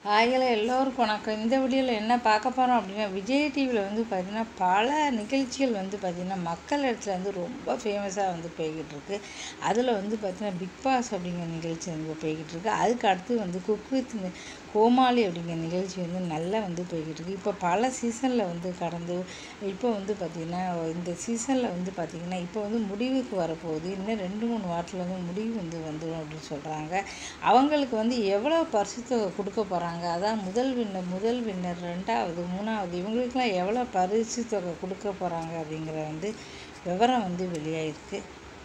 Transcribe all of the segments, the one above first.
ஹாய்கள எல்லோருக்கும் வணக்கம் இந்த வீடியோவில் என்ன பார்க்க போகிறோம் அப்படின்னா விஜய் டிவியில் வந்து பார்த்திங்கன்னா பல நிகழ்ச்சிகள் வந்து பார்த்திங்கன்னா மக்கள் இடத்துல வந்து ரொம்ப ஃபேமஸாக வந்து போய்கிட்டு இருக்கு அதில் வந்து பார்த்திங்கன்னா பிக் பாஸ் அப்படிங்கிற நிகழ்ச்சி வந்து போய்கிட்டு இருக்கு அதுக்கு அடுத்து வந்து குக் வித் கோமாளி அப்படிங்கிற நிகழ்ச்சி வந்து நல்லா வந்து போய்கிட்டு இருக்கு இப்போ பல சீசனில் வந்து கடந்து இப்போ வந்து பார்த்திங்கன்னா இந்த சீசனில் வந்து பார்த்திங்கன்னா இப்போ வந்து முடிவுக்கு வரப்போகுது இன்னும் ரெண்டு மூணு வாரத்தில் வந்து முடிவு வந்து வந்துடும் அப்படின்னு சொல்கிறாங்க அவங்களுக்கு வந்து எவ்வளோ பரிசு தொகை கொடுக்க போகிறாங்க அதான் முதல் வின்னர் முதல் வின்னர் ரெண்டாவது மூணாவது இவங்களுக்கெல்லாம் எவ்வளோ பரிசு தொகை கொடுக்க போகிறாங்க அப்படிங்கிற வந்து விவரம் வந்து வெளியாயிருக்கு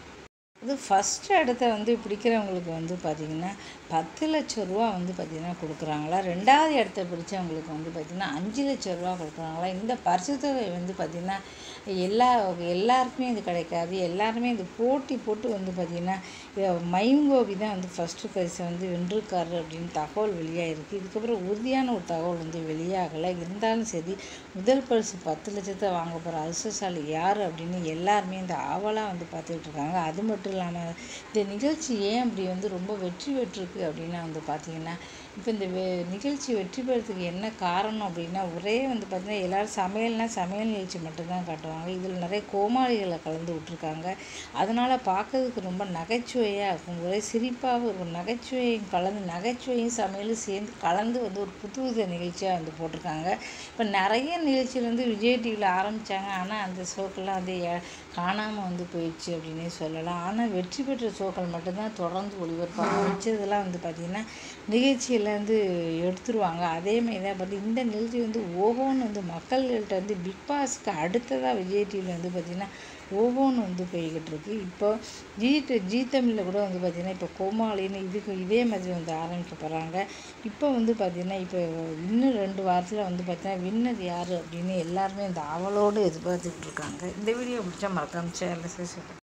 இது ஃபஸ்ட்டு இடத்த வந்து பிடிக்கிறவங்களுக்கு வந்து பார்த்திங்கன்னா பத்து லட்ச ரூபா வந்து பார்த்திங்கன்னா கொடுக்குறாங்களா ரெண்டாவது இடத்த பிடிச்சவங்களுக்கு வந்து பார்த்திங்கன்னா அஞ்சு லட்ச ரூபா கொடுக்குறாங்களா இந்த பரிசு தொகை வந்து பார்த்திங்கன்னா எல்லா எல்லாருக்குமே இது கிடைக்காது எல்லாருமே இது போட்டி போட்டு வந்து பார்த்திங்கன்னா மைங்கோபி தான் வந்து ஃபஸ்ட்டு பரிசை வந்து வென்றிருக்காரு அப்படின்னு தகவல் வெளியாகிருக்கு இதுக்கப்புறம் உறுதியான ஒரு தகவல் வந்து வெளியாகலை இருந்தாலும் சரி முதல் பரிசு பத்து லட்சத்தை வாங்க போகிற அதிர்ஷ்டசாலி யார் அப்படின்னு எல்லாருமே இந்த ஆவலாக வந்து பார்த்துக்கிட்டு இருக்காங்க அது மட்டும் இல்லாமல் இந்த நிகழ்ச்சி ஏன் அப்படி வந்து ரொம்ப வெற்றி பெற்றிருக்கு அப்படின்னா வந்து பார்த்திங்கன்னா இப்போ இந்த வெ நிகழ்ச்சி வெற்றி பெறதுக்கு என்ன காரணம் அப்படின்னா ஒரே வந்து பார்த்திங்கன்னா எல்லோரும் சமையல்னா சமையல் நிகழ்ச்சி மட்டும்தான் காட்டுவாங்க இதில் நிறைய கோமாளிகளை கலந்து விட்ருக்காங்க அதனால் பார்க்கறதுக்கு ரொம்ப நகைச்சுவையாக இருக்கும் ஒரே சிரிப்பாகவும் இருக்கும் நகைச்சுவையும் கலந்து நகைச்சுவையும் சமையலும் சேர்ந்து கலந்து வந்து ஒரு புது புது நிகழ்ச்சியாக வந்து போட்டிருக்காங்க இப்போ நிறைய நிகழ்ச்சிகள் வந்து விஜய் டிவியில் ஆரம்பித்தாங்க ஆனால் அந்த ஷோக்கெல்லாம் வந்து காணாமல் வந்து போயிடுச்சு அப்படின்னே சொல்லலாம் ஆனால் வெற்றி பெற்ற ஷோக்கள் மட்டும்தான் தொடர்ந்து ஒளிபரப்பாங்க மிச்சதெல்லாம் வந்து பார்த்திங்கன்னா நிகழ்ச்சியெல்லாம் வந்து எடுத்துருவாங்க அதேமாதிரி தான் பார்த்து இந்த நிகழ்ச்சி வந்து ஓஹோன்னு வந்து மக்கள்கிட்ட வந்து பிக் பாஸ்க்கு அடுத்ததாக விஜய் டிவியில் வந்து பார்த்திங்கன்னா ஓஹோன்னு வந்து போய்கிட்டு இருக்கு இப்போ ஜி ஜி தமிழில் கூட வந்து பார்த்திங்கன்னா இப்போ கோமாளின்னு இதுக்கு இதே மாதிரி வந்து ஆரம்பிக்க போகிறாங்க இப்போ வந்து பார்த்திங்கன்னா இப்போ இன்னும் ரெண்டு வாரத்தில் வந்து பார்த்திங்கன்னா வின்னர் யார் அப்படின்னு எல்லாருமே இந்த அவளோடு எதிர்பார்த்துக்கிட்டு இருக்காங்க இந்த வீடியோ பிடிச்சா மறக்காம சேனலை சப்ஸ்கிரைப்